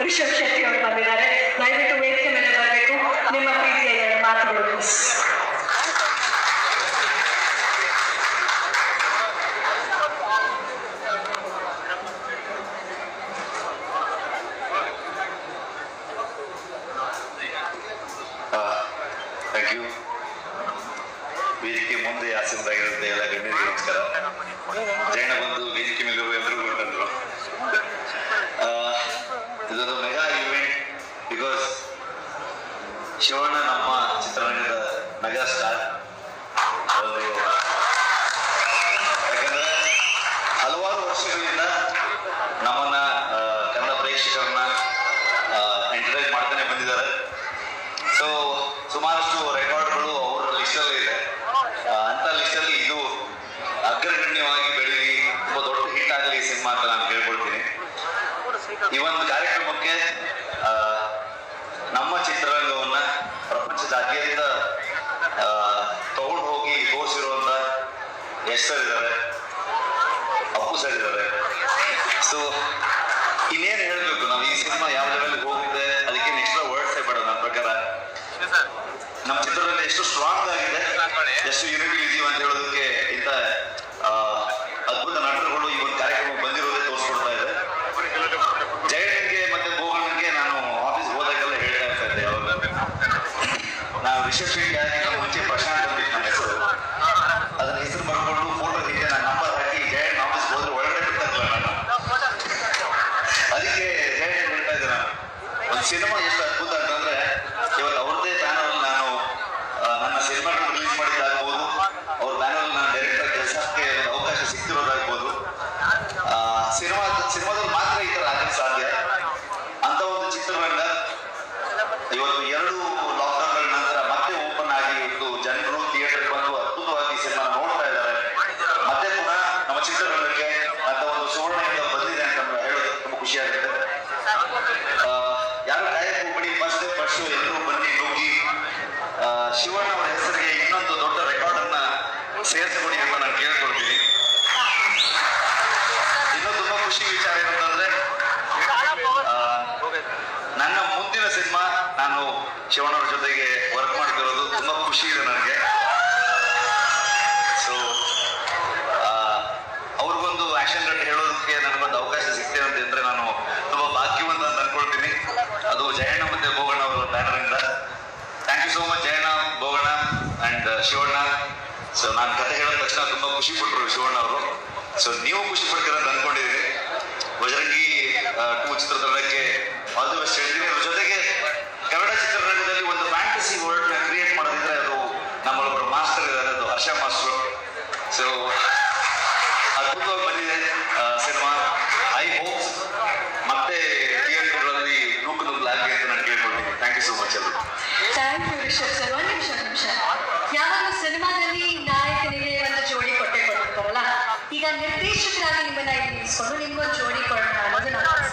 ರಿಷಬ್ ಶೆಟ್ಟಿ ಅವರು ಬಂದಿದ್ದಾರೆ ದಯವಿಟ್ಟು ವೇದಿಕೆ ಮೇಲೆ ಬರಬೇಕು ನಿಮ್ಮ ಪ್ರೀತಿಯ ಎರಡು ಮಾತುಗಳು ಪ್ಲೀಸ್ ಥ್ಯಾಂಕ್ ಯು ವೇದಿಕೆ ಮುಂದೆ ಆಸೀನರಾಗಿರುತ್ತೆ ಎಲ್ಲ ಗಣ್ಯರಿಗೆ ನಮಸ್ಕಾರ ಜೈನ ಬಂದು ವೇದಿಕೆ ಮೇಲೆ ಎಲ್ಲರಿಗೂ ಹೊರಟರು ಇದೊಂದು ಮೆಗಾ ಇವೆಂಟ್ ಬಿಕಾಸ್ ಶಿವಣ್ಣ ನಮ್ಮ ಚಿತ್ರರಂಗದ ಮೆಗಾ ಸ್ಟಾರ್ ಒಂದು ಯಾಕಂದ್ರೆ ಹಲವಾರು ವರ್ಷಗಳಿಂದ ನಮ್ಮನ್ನ ಆ, ಕನ್ನಡ ಪ್ರೇಕ್ಷಕರನ್ನ ಎಂಟರ್ಟೈನ್ ಮಾಡ್ತಾನೆ ಬಂದಿದ್ದಾರೆ ಸೊ ಸುಮಾರಷ್ಟು ರೆಕಾರ್ಡ್ಗಳು ಅವರ ಲಿಸ್ಟಲ್ಲಿ ಇದೆ ಆ, ಅಂತ ಲಿಸ್ಟಲ್ಲಿ ಇದು ಅಗ್ರಗಣ್ಯವಾಗಿ ಬೆಳೀಲಿ ತುಂಬ ದೊಡ್ಡ ಹಿಟ್ ಆಗಲಿ ಸಿನಿಮಾ ಅಂತ ನಾನು ಕೇಳ್ಕೊಳ್ತೀನಿ ಈ ಒಂದು ಕಾರ್ಯಕ್ರಮಕ್ಕೆ ಆ, ನಮ್ಮ ಚಿತ್ರರಂಗವನ್ನ ಪ್ರಪಂಚದಾದ್ಯಂತ ಆ, ತಗೊಂಡು ಹೋಗಿ ತೋರಿಸಿರುವಂತ ಯಶ್ ಸರ್ ಇದ್ದಾರೆ ಅಪ್ಪು ಸರ್ ಇದ್ದಾರೆ ಸೊ ಇನ್ನೇನು ಹೇಳಬೇಕು ನಾವು ಈ ಸಿನಿಮಾ ಯಾವ ಲೆವೆಲ್ಗೆ ಹೋಗಿದೆ ಅದಕ್ಕೆ ಎಕ್ಸ್ಟ್ರಾ ವರ್ಡ್ಸ್ ಬೇಡ ನನ್ನ ಪ್ರಕಾರ ನಮ್ಮ ಚಿತ್ರದಲ್ಲಿ ಎಷ್ಟು ಸ್ಟ್ರಾಂಗ್ ಆಗಿದೆ ಎಷ್ಟು ಯೂನಿಟಿ ಇದೀವಿ ಅಂತ ಹೇಳೋದಕ್ಕೆ ಇಂಥ ಆ, ಅದ್ಭುತ ನಟರುಗಳು ಈ ಒಂದು ಕಾರ್ಯಕ್ರಮ ಬಂದಿರೋದೇ ತೋರಿಸ್ಕೊಡ್ತಾ ಇದೆ ಜಯಣ್ಣಿಗೆ ಮತ್ತೆ ಬೋಗಣ್ಣಗೆ ನಾನು ಆಫೀಸ್ ಹೋದಾಗೆಲ್ಲ ಹೇಳ್ತಾ ಇರ್ತಾ ಇದ್ದೆ ಯಾವಾಗ ನಾವು ರಿಷಬ್ ಶೆಟ್ಟಿ ಆಗಿದ್ದ ಮುಂಚೆ ಪ್ರಶಾಂತ್ ಅಂತ ಇತ್ತು ನನ್ನ ಹೆಸರು ಅದನ್ನ ಹೆಸರು ಬರ್ಕೊಂಡು ಫೋಟೋ ಹಿಂದೆ ನಾನು ನಂಬರ್ ಹಾಕಿ ಜಯಣ್ಣ ಆಫೀಸ್ ಹೋದ್ರೆ ಒಳಗಡೆ ಬಿಡ್ತಾ ನಾನು ಅದಕ್ಕೆ ಜಯಣ್ಣ ಹೇಳ್ತಾ ಇದ್ದೆ ನಾನು ಒಂದು ಸಿನಿಮಾ ಎಷ್ಟು ಅದ್ಭುತ ಅಂತಂದ್ರೆ ಇವತ್ತು ಅವ್ರದ್ದೇ ಚಾನಲ್ ನಾನು ಆ, ನನ್ನ ಸಿನಿಮಾಗಳು ರಿಲೀಸ್ ಮಾಡಿದ್ದಾಗ್ಬೋದು ಅವ್ರ ಬ್ಯಾನರ್ ನಾನು ಡೈರೆಕ್ಟರ್ ಕೆಲಸಕ್ಕೆ ಒಂದು ಅವಕಾಶ ಸಿಗ್ತಿರೋದಾಗ್ಬೋದು ಆ, ಸಿನಿಮಾ ಸಿನಿಮಾದಲ್ಲಿ ಮಾತ್ರ ಈ ಥರ ಆಗಕ್ಕೆ ಸಾಧ್ಯ ಅಂತ ಒಂದು ಚಿತ್ರರಂಗ ಇವತ್ತು ಎರಡು ಲಾಕ್ಡೌನ್ಗಳ ನಂತರ ಮತ್ತೆ ಓಪನ್ ಆಗಿ ಇವತ್ತು ಜನರು ಥಿಯೇಟರ್ ಬಂದು ಅದ್ಭುತವಾಗಿ ಸಿನಿಮಾ ನೋಡ್ತಾ ಇದ್ದಾರೆ ಮತ್ತೆ ಪುನಃ ನಮ್ಮ ಚಿತ್ರರಂಗಕ್ಕೆ ಅಂತ ಒಂದು ಸುವರ್ಣದಿಂದ ಬಂದಿದೆ ಅಂತ ಹೇಳೋದು ತುಂಬ ಖುಷಿ ಆಗುತ್ತೆ ಆ, ಯಾರು ಕಾಯಕ್ಕೆ ಹೋಗ್ಬೇಡಿ ಫಸ್ಟ್ ಫಸ್ಟ್ ಎಲ್ಲರೂ ಬನ್ನಿ ನುಗ್ಗಿ ಆ, ಶಿವಣ್ಣ ಅವರ ಹೆಸರಿಗೆ ಇನ್ನೊಂದು ದೊಡ್ಡ ರೆಕಾರ್ಡ್ ಅನ್ನ ಸೇರಿಸ್ಕೊಡಿ ಅಂತ ನಾನು ಕೇಳ್ಕೊಡ್ತೀನಿ ಇನ್ನೂ ತುಂಬಾ ಖುಷಿ ವಿಚಾರ ಏನಂತಂದ್ರೆ ಆ, ನನ್ನ ಮುಂದಿನ ಸಿನಿಮಾ ನಾನು ಶಿವಣ್ಣವ್ರ ಜೊತೆಗೆ ವರ್ಕ್ ಮಾಡ್ತಿರೋದು ತುಂಬಾ ಖುಷಿ ಇದೆ ನನಗೆ ಸೊ ಅವ್ರಿಗೊಂದು ಆಕ್ಷನ್ ಕಟ್ ಹೇಳೋದಕ್ಕೆ ನನಗೊಂದು ಅವಕಾಶ ಸಿಗ್ತದೆ ಅಂತಂದ್ರೆ ನಾನು ತುಂಬಾ ಭಾಗ್ಯವಂತ ಅಂತ ಅನ್ಕೊಳ್ತೀನಿ ಅದು ಜಯಣ್ಣ ಮತ್ತೆ ಬೋಗಣ್ಣ ಅವರ ಬ್ಯಾನರ್ ಇಂದ thank you so much Jayanna Boganna and Shivanna so ನಾನು ಕತೆ ಹೇಳಿದ ತಕ್ಷಣ ತುಂಬಾ ಖುಷಿ ಪಟ್ರು ಶಿವಣ್ಣ ಅವರು ಸೊ ನೀವು ಖುಷಿ ಪಡ್ತೀರ ಅಂತ ಅನ್ಕೊಂಡಿದ್ದೀನಿ ಬಜರಂಗಿ ಟೂ ಚಿತ್ರತಂಡಕ್ಕೆ ಆಲ್ ದಿ ಬೆಸ್ಟ್ ಹೇಳ್ತೀನಿ ಅದ್ರ ಜೊತೆಗೆ ಕನ್ನಡ ಚಿತ್ರರಂಗದಲ್ಲಿ ಒಂದು ಫ್ಯಾಂಟಸಿ ವರ್ಲ್ಡ್ ನ ಕ್ರಿಯೇಟ್ ಮಾಡೋದಿದ್ರೆ ಅದು ನಮ್ಮಲ್ಲೊಬ್ಬರು ಮಾಸ್ಟರ್ ಇದ್ದಾರೆ ಅದು ಹರ್ಷ ಮಾಸ್ಟರ್ ಸೊ ಅದ್ಭುತವಾಗಿ ಬಂದಿದೆ ಸಿನಿಮಾ ಐ ಹೋಪ್ ಮತ್ತೆ ಥಿಯೇಟರ್ಗಳಲ್ಲಿ ನೂಕು ನುಗ್ಗಲಾಗಲಿ ಅಂತ ನಾನು ಕೇಳ್ಕೊಳ್ತೀನಿ ಥ್ಯಾಂಕ್ ಯು ಸೋ ಮಚ್ ಅದು ಥ್ಯಾಂಕ್ ಯು ರಿಷಬ್ ಸರ್ ಒಂದು ನಿಮಿಷ ಒಂದು ನಿಮಿಷ ಯಾವಾಗ ಸಿನಿಮಾದಲ್ಲಿ ನಾಯಕನಿಗೆ ಒಂದು ಜೋಡಿ ಕೊಟ್ಟೆ ಕೊಟ್ಟಿರ್ತಾರಲ್ಲ ಈಗ ನಿರ್ದೇಶಕರಾಗಿ ನಿಮ್ಮನ್ನ ಇಲ್ಲಿ ನಿಲ್ಲಿಸ್ಕೊಂಡು ನಿಮ್ಗೊಂದು ಜೋಡಿ ಕೊಡೋಣ ಅನ್ನೋದು ನಮ್ಮ